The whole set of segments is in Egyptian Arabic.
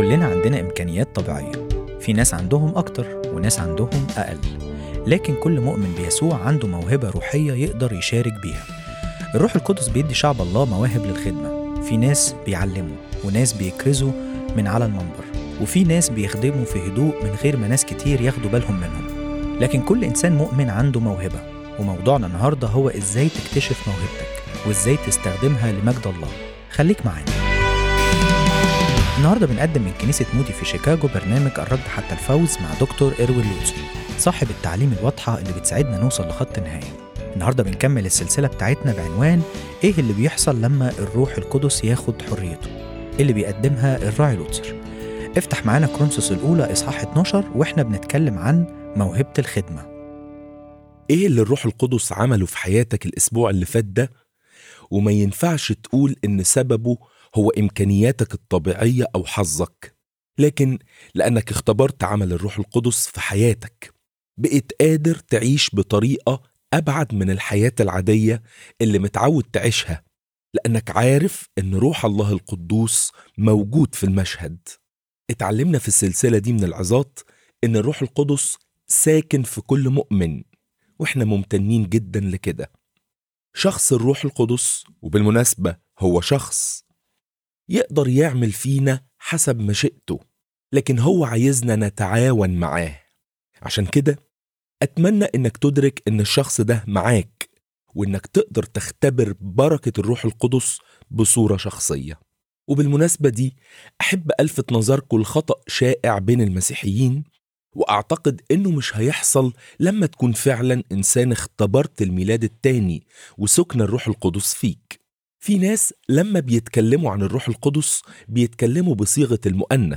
كلنا عندنا إمكانيات طبيعية في ناس عندهم أكتر وناس عندهم أقل لكن كل مؤمن بيسوع عنده موهبة روحية يقدر يشارك بيها الروح القدس بيدي شعب الله مواهب للخدمة في ناس بيعلموا وناس بيكرزوا من على المنبر وفي ناس بيخدموا في هدوء من غير ما ناس كتير ياخدوا بالهم منهم لكن كل إنسان مؤمن عنده موهبة وموضوعنا النهاردة هو إزاي تكتشف موهبتك وإزاي تستخدمها لمجد الله خليك معانا النهارده بنقدم من كنيسة مودي في شيكاغو برنامج الرد حتى الفوز مع دكتور إروين لوتسي صاحب التعليم الواضحة اللي بتساعدنا نوصل لخط النهاية النهارده بنكمل السلسلة بتاعتنا بعنوان إيه اللي بيحصل لما الروح القدس ياخد حريته اللي بيقدمها الراعي لوتسر افتح معانا كرونسوس الأولى إصحاح 12 وإحنا بنتكلم عن موهبة الخدمة ايه اللي الروح القدس عمله في حياتك الاسبوع اللي فات ده وما ينفعش تقول ان سببه هو امكانياتك الطبيعيه او حظك لكن لانك اختبرت عمل الروح القدس في حياتك بقيت قادر تعيش بطريقه ابعد من الحياه العاديه اللي متعود تعيشها لانك عارف ان روح الله القدوس موجود في المشهد اتعلمنا في السلسله دي من العظات ان الروح القدس ساكن في كل مؤمن واحنا ممتنين جدا لكده شخص الروح القدس وبالمناسبة هو شخص يقدر يعمل فينا حسب مشيئته لكن هو عايزنا نتعاون معاه عشان كده أتمنى إنك تدرك إن الشخص ده معاك وإنك تقدر تختبر بركة الروح القدس بصورة شخصية وبالمناسبة دي أحب ألفت نظركم لخطأ شائع بين المسيحيين واعتقد انه مش هيحصل لما تكون فعلا انسان اختبرت الميلاد التاني وسكن الروح القدس فيك في ناس لما بيتكلموا عن الروح القدس بيتكلموا بصيغه المؤنث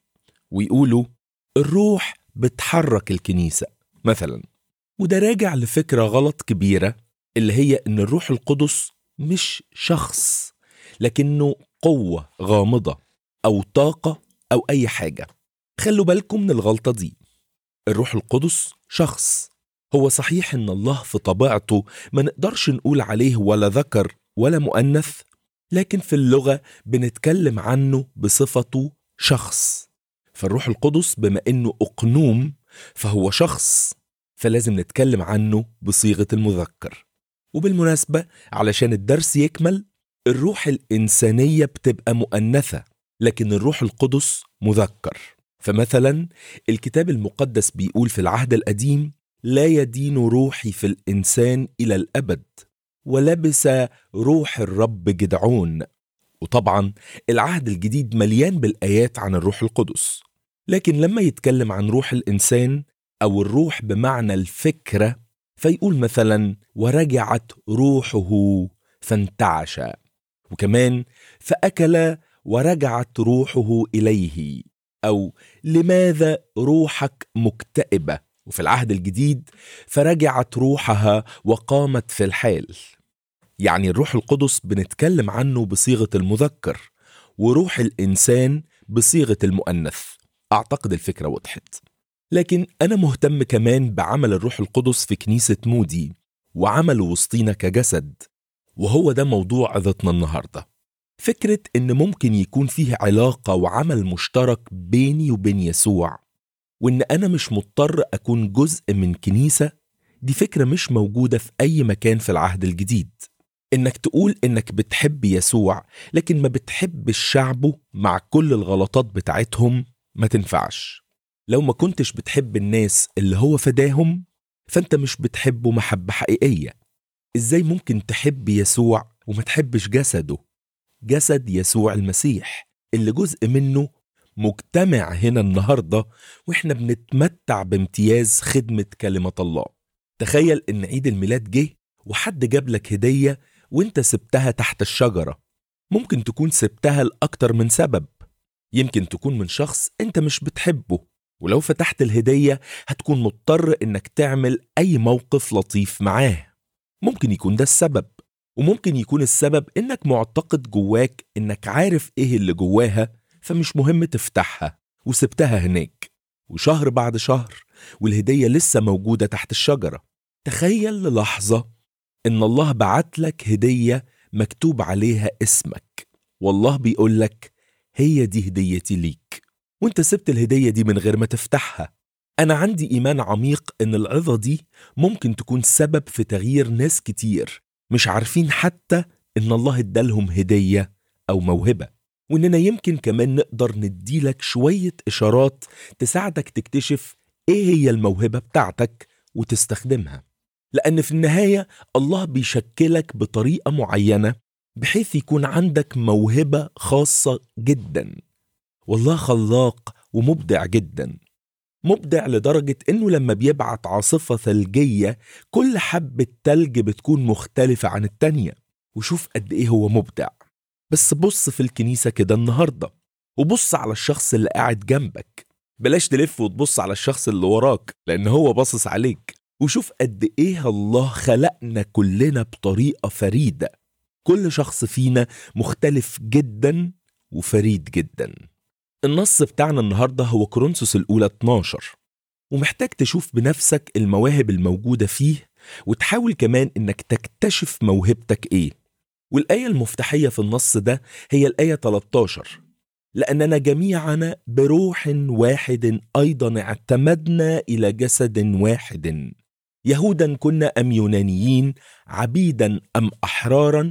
ويقولوا الروح بتحرك الكنيسه مثلا وده راجع لفكره غلط كبيره اللي هي ان الروح القدس مش شخص لكنه قوه غامضه او طاقه او اي حاجه خلوا بالكم من الغلطه دي الروح القدس شخص هو صحيح ان الله في طبيعته ما نقدرش نقول عليه ولا ذكر ولا مؤنث لكن في اللغه بنتكلم عنه بصفته شخص فالروح القدس بما انه اقنوم فهو شخص فلازم نتكلم عنه بصيغه المذكر وبالمناسبه علشان الدرس يكمل الروح الانسانيه بتبقى مؤنثه لكن الروح القدس مذكر فمثلا الكتاب المقدس بيقول في العهد القديم لا يدين روحي في الانسان الى الابد ولبس روح الرب جدعون وطبعا العهد الجديد مليان بالايات عن الروح القدس لكن لما يتكلم عن روح الانسان او الروح بمعنى الفكره فيقول مثلا ورجعت روحه فانتعش وكمان فاكل ورجعت روحه اليه أو لماذا روحك مكتئبة وفي العهد الجديد فرجعت روحها وقامت في الحال يعني الروح القدس بنتكلم عنه بصيغة المذكر وروح الإنسان بصيغة المؤنث أعتقد الفكرة وضحت لكن أنا مهتم كمان بعمل الروح القدس في كنيسة مودي وعمله وسطينا كجسد وهو ده موضوع عظتنا النهارده فكرة إن ممكن يكون فيه علاقة وعمل مشترك بيني وبين يسوع وإن أنا مش مضطر أكون جزء من كنيسة دي فكرة مش موجودة في أي مكان في العهد الجديد إنك تقول إنك بتحب يسوع لكن ما بتحبش شعبه مع كل الغلطات بتاعتهم ما تنفعش لو ما كنتش بتحب الناس اللي هو فداهم فأنت مش بتحبه محبة حقيقية إزاي ممكن تحب يسوع وما تحبش جسده جسد يسوع المسيح اللي جزء منه مجتمع هنا النهارده واحنا بنتمتع بامتياز خدمه كلمه الله. تخيل ان عيد الميلاد جه وحد جاب لك هديه وانت سبتها تحت الشجره. ممكن تكون سبتها لاكتر من سبب. يمكن تكون من شخص انت مش بتحبه ولو فتحت الهديه هتكون مضطر انك تعمل اي موقف لطيف معاه. ممكن يكون ده السبب وممكن يكون السبب انك معتقد جواك انك عارف ايه اللي جواها فمش مهم تفتحها وسبتها هناك وشهر بعد شهر والهدية لسه موجودة تحت الشجرة تخيل للحظة ان الله بعت لك هدية مكتوب عليها اسمك والله بيقول لك هي دي هديتي ليك وانت سبت الهدية دي من غير ما تفتحها أنا عندي إيمان عميق إن العظة دي ممكن تكون سبب في تغيير ناس كتير مش عارفين حتى إن الله ادالهم هدية أو موهبة وإننا يمكن كمان نقدر نديلك شوية إشارات تساعدك تكتشف إيه هي الموهبة بتاعتك وتستخدمها لأن في النهاية الله بيشكلك بطريقة معينة بحيث يكون عندك موهبة خاصة جدا والله خلاق ومبدع جدا مبدع لدرجة إنه لما بيبعت عاصفة ثلجية كل حبة تلج بتكون مختلفة عن التانية وشوف قد إيه هو مبدع بس بص في الكنيسة كده النهاردة وبص على الشخص اللي قاعد جنبك بلاش تلف وتبص على الشخص اللي وراك لأن هو باصص عليك وشوف قد إيه الله خلقنا كلنا بطريقة فريدة كل شخص فينا مختلف جدا وفريد جدا النص بتاعنا النهاردة هو كورنثوس الأولى 12 ومحتاج تشوف بنفسك المواهب الموجودة فيه وتحاول كمان إنك تكتشف موهبتك إيه والآية المفتاحية في النص ده هي الآية 13 لأننا جميعنا بروح واحد أيضا اعتمدنا إلى جسد واحد يهودا كنا أم يونانيين عبيدا أم أحرارا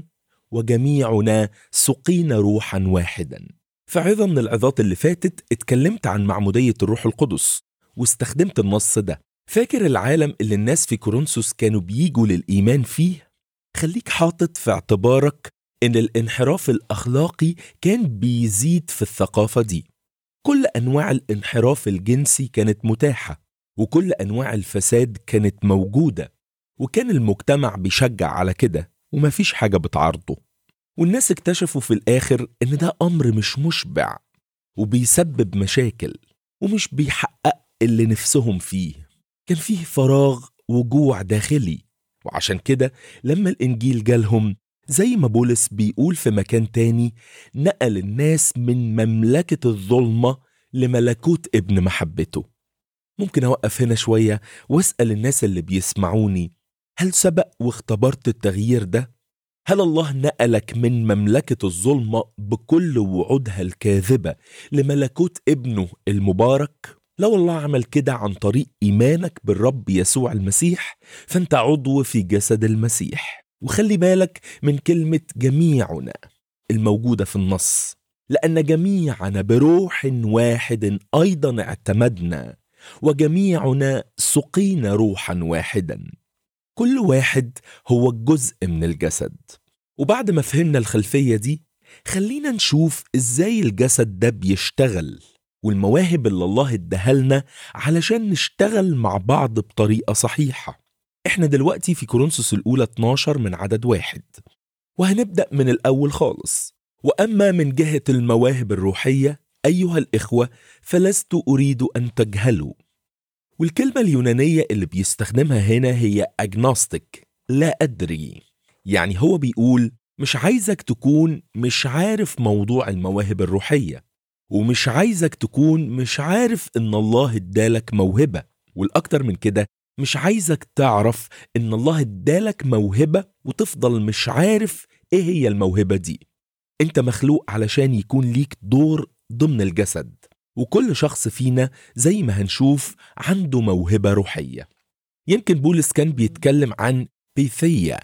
وجميعنا سقينا روحا واحدا في عظة من العظات اللي فاتت اتكلمت عن معمودية الروح القدس واستخدمت النص ده فاكر العالم اللي الناس في كورنثوس كانوا بيجوا للإيمان فيه؟ خليك حاطط في اعتبارك إن الانحراف الأخلاقي كان بيزيد في الثقافة دي كل أنواع الانحراف الجنسي كانت متاحة وكل أنواع الفساد كانت موجودة وكان المجتمع بيشجع على كده ومفيش حاجة بتعارضه والناس اكتشفوا في الآخر إن ده أمر مش مشبع وبيسبب مشاكل ومش بيحقق اللي نفسهم فيه كان فيه فراغ وجوع داخلي وعشان كده لما الإنجيل جالهم زي ما بولس بيقول في مكان تاني نقل الناس من مملكة الظلمة لملكوت ابن محبته ممكن أوقف هنا شوية واسأل الناس اللي بيسمعوني هل سبق واختبرت التغيير ده؟ هل الله نقلك من مملكة الظلمة بكل وعودها الكاذبة لملكوت ابنه المبارك؟ لو الله عمل كده عن طريق إيمانك بالرب يسوع المسيح فأنت عضو في جسد المسيح وخلي بالك من كلمة جميعنا الموجودة في النص لأن جميعنا بروح واحد أيضا اعتمدنا وجميعنا سقينا روحا واحدا كل واحد هو جزء من الجسد وبعد ما فهمنا الخلفية دي خلينا نشوف ازاي الجسد ده بيشتغل والمواهب اللي الله اداها علشان نشتغل مع بعض بطريقة صحيحة احنا دلوقتي في كورنثوس الأولى 12 من عدد واحد وهنبدأ من الأول خالص وأما من جهة المواهب الروحية أيها الإخوة فلست أريد أن تجهلوا والكلمة اليونانية اللي بيستخدمها هنا هي أجنوستيك لا أدري يعني هو بيقول مش عايزك تكون مش عارف موضوع المواهب الروحية ومش عايزك تكون مش عارف إن الله ادالك موهبة والأكتر من كده مش عايزك تعرف إن الله ادالك موهبة وتفضل مش عارف إيه هي الموهبة دي أنت مخلوق علشان يكون ليك دور ضمن الجسد وكل شخص فينا زي ما هنشوف عنده موهبة روحية يمكن بولس كان بيتكلم عن بيثية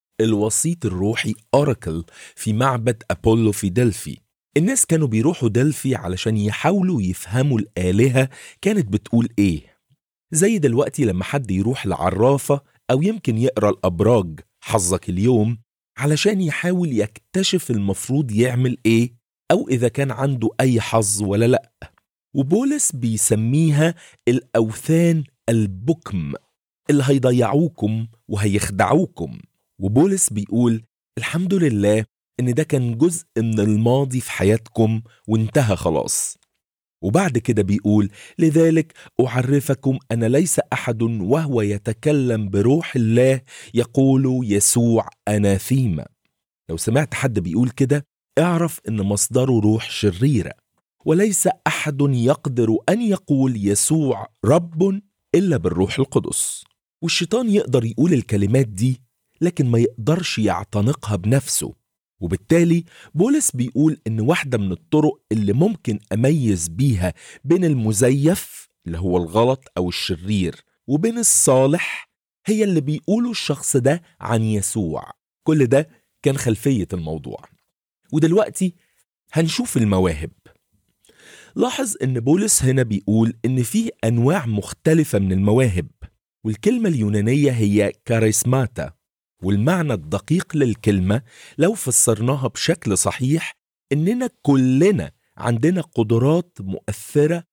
الوسيط الروحي أوراكل في معبد أبولو في دلفي الناس كانوا بيروحوا دلفي علشان يحاولوا يفهموا الآلهة كانت بتقول إيه زي دلوقتي لما حد يروح لعرافة أو يمكن يقرأ الأبراج حظك اليوم علشان يحاول يكتشف المفروض يعمل إيه أو إذا كان عنده أي حظ ولا لأ وبولس بيسميها الأوثان البكم اللي هيضيعوكم وهيخدعوكم وبولس بيقول الحمد لله إن ده كان جزء من الماضي في حياتكم وانتهى خلاص وبعد كده بيقول لذلك أعرفكم أن ليس أحد وهو يتكلم بروح الله يقول يسوع أناثيما لو سمعت حد بيقول كده اعرف أن مصدره روح شريرة وليس أحد يقدر أن يقول يسوع رب إلا بالروح القدس والشيطان يقدر يقول الكلمات دي لكن ما يقدرش يعتنقها بنفسه وبالتالي بولس بيقول إن واحدة من الطرق اللي ممكن أميز بيها بين المزيف اللي هو الغلط أو الشرير وبين الصالح هي اللي بيقوله الشخص ده عن يسوع كل ده كان خلفية الموضوع ودلوقتي هنشوف المواهب لاحظ ان بولس هنا بيقول ان في انواع مختلفة من المواهب والكلمة اليونانية هي كاريسماتا والمعنى الدقيق للكلمة لو فسرناها بشكل صحيح اننا كلنا عندنا قدرات مؤثرة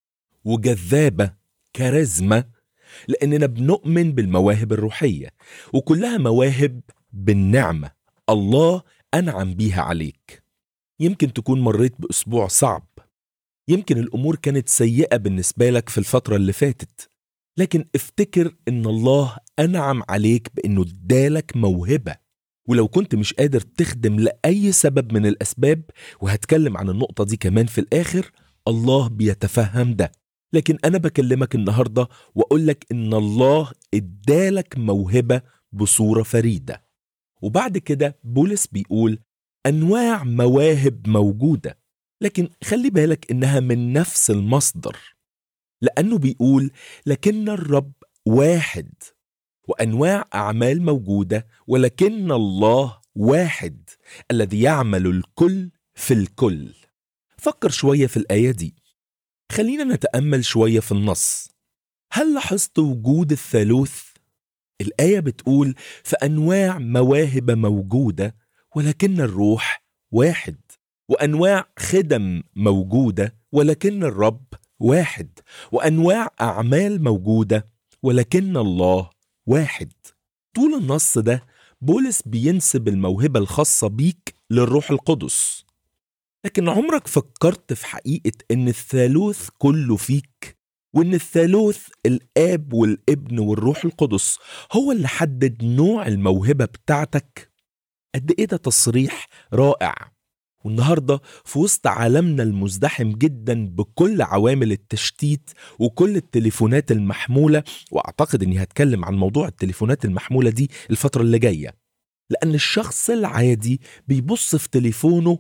وجذابة كاريزما لاننا بنؤمن بالمواهب الروحية وكلها مواهب بالنعمة الله انعم بيها عليك يمكن تكون مريت باسبوع صعب يمكن الامور كانت سيئه بالنسبه لك في الفتره اللي فاتت لكن افتكر ان الله انعم عليك بانه ادالك موهبه ولو كنت مش قادر تخدم لاي سبب من الاسباب وهتكلم عن النقطه دي كمان في الاخر الله بيتفهم ده لكن انا بكلمك النهارده واقول لك ان الله ادالك موهبه بصوره فريده وبعد كده بولس بيقول انواع مواهب موجوده لكن خلي بالك انها من نفس المصدر لانه بيقول لكن الرب واحد وانواع اعمال موجوده ولكن الله واحد الذي يعمل الكل في الكل فكر شويه في الايه دي خلينا نتامل شويه في النص هل لاحظت وجود الثالوث الايه بتقول فانواع مواهب موجوده ولكن الروح واحد وانواع خدم موجوده ولكن الرب واحد وانواع اعمال موجوده ولكن الله واحد طول النص ده بولس بينسب الموهبه الخاصه بيك للروح القدس لكن عمرك فكرت في حقيقه ان الثالوث كله فيك وان الثالوث الاب والابن والروح القدس هو اللي حدد نوع الموهبه بتاعتك قد ايه ده تصريح رائع والنهارده في وسط عالمنا المزدحم جدا بكل عوامل التشتيت وكل التليفونات المحموله واعتقد اني هتكلم عن موضوع التليفونات المحموله دي الفتره اللي جايه لان الشخص العادي بيبص في تليفونه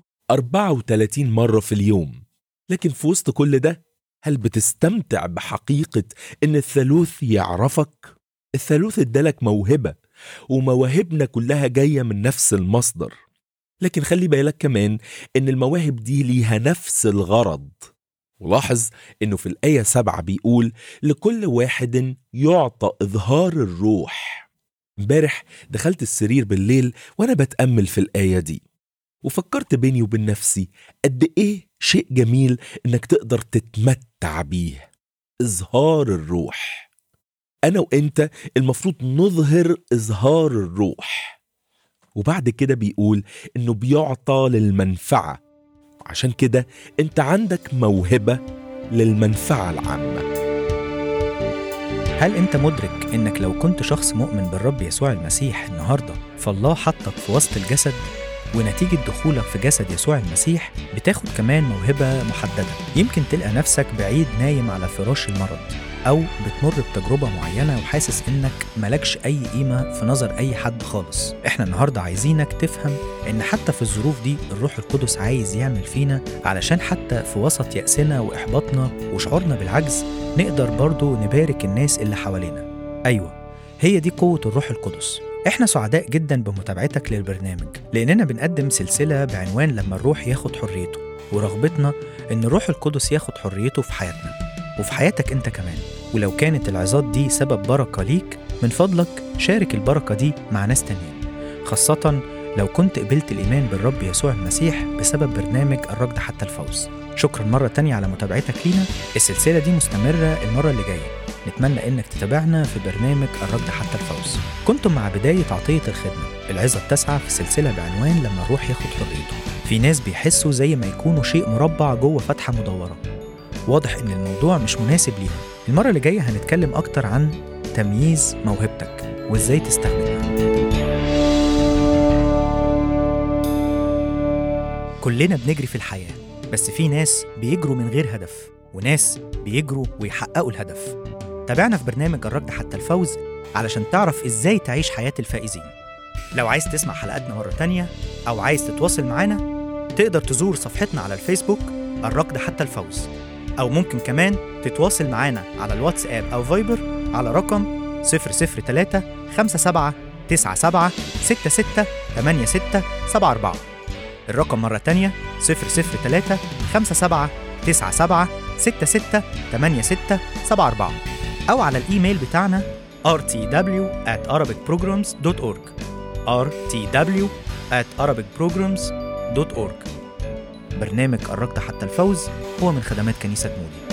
34 مره في اليوم لكن في وسط كل ده هل بتستمتع بحقيقه ان الثالوث يعرفك الثالوث ادالك موهبه ومواهبنا كلها جايه من نفس المصدر لكن خلي بالك كمان ان المواهب دي ليها نفس الغرض ولاحظ انه في الآية سبعة بيقول لكل واحد يعطى إظهار الروح امبارح دخلت السرير بالليل وانا بتأمل في الآية دي وفكرت بيني وبين نفسي قد ايه شيء جميل انك تقدر تتمتع بيه إظهار الروح أنا وإنت المفروض نظهر إظهار الروح وبعد كده بيقول انه بيعطى للمنفعه عشان كده انت عندك موهبه للمنفعه العامه هل انت مدرك انك لو كنت شخص مؤمن بالرب يسوع المسيح النهارده فالله حطك في وسط الجسد ونتيجة دخولك في جسد يسوع المسيح بتاخد كمان موهبة محددة يمكن تلقى نفسك بعيد نايم على فراش المرض أو بتمر بتجربة معينة وحاسس إنك ملكش أي قيمة في نظر أي حد خالص إحنا النهاردة عايزينك تفهم إن حتى في الظروف دي الروح القدس عايز يعمل فينا علشان حتى في وسط يأسنا وإحباطنا وشعورنا بالعجز نقدر برضو نبارك الناس اللي حوالينا أيوة هي دي قوة الروح القدس احنا سعداء جدا بمتابعتك للبرنامج لاننا بنقدم سلسله بعنوان لما الروح ياخد حريته ورغبتنا ان الروح القدس ياخد حريته في حياتنا وفي حياتك انت كمان ولو كانت العظات دي سبب بركه ليك من فضلك شارك البركه دي مع ناس تانيين خاصه لو كنت قبلت الايمان بالرب يسوع المسيح بسبب برنامج الركض حتى الفوز شكرا مره تانية على متابعتك لينا السلسله دي مستمره المره اللي جايه نتمنى انك تتابعنا في برنامج الركض حتى الفوز كنتم مع بداية عطية الخدمة العظة التاسعة في سلسلة بعنوان لما الروح ياخد حريته في ناس بيحسوا زي ما يكونوا شيء مربع جوه فتحة مدورة واضح ان الموضوع مش مناسب ليهم المرة اللي جاية هنتكلم اكتر عن تمييز موهبتك وازاي تستخدمها كلنا بنجري في الحياة بس في ناس بيجروا من غير هدف وناس بيجروا ويحققوا الهدف تابعنا في برنامج الركض حتى الفوز علشان تعرف ازاي تعيش حياة الفائزين لو عايز تسمع حلقاتنا مرة تانية أو عايز تتواصل معانا تقدر تزور صفحتنا على الفيسبوك الركض حتى الفوز أو ممكن كمان تتواصل معانا على الواتساب أو فايبر على رقم 003 57 97 66 86 74 الرقم مرة تانية 003 57 97 66 86 74 أو على الإيميل بتاعنا rtw at arabicprograms.org rtw at arabicprograms.org برنامج قربت حتى الفوز هو من خدمات كنيسة مودي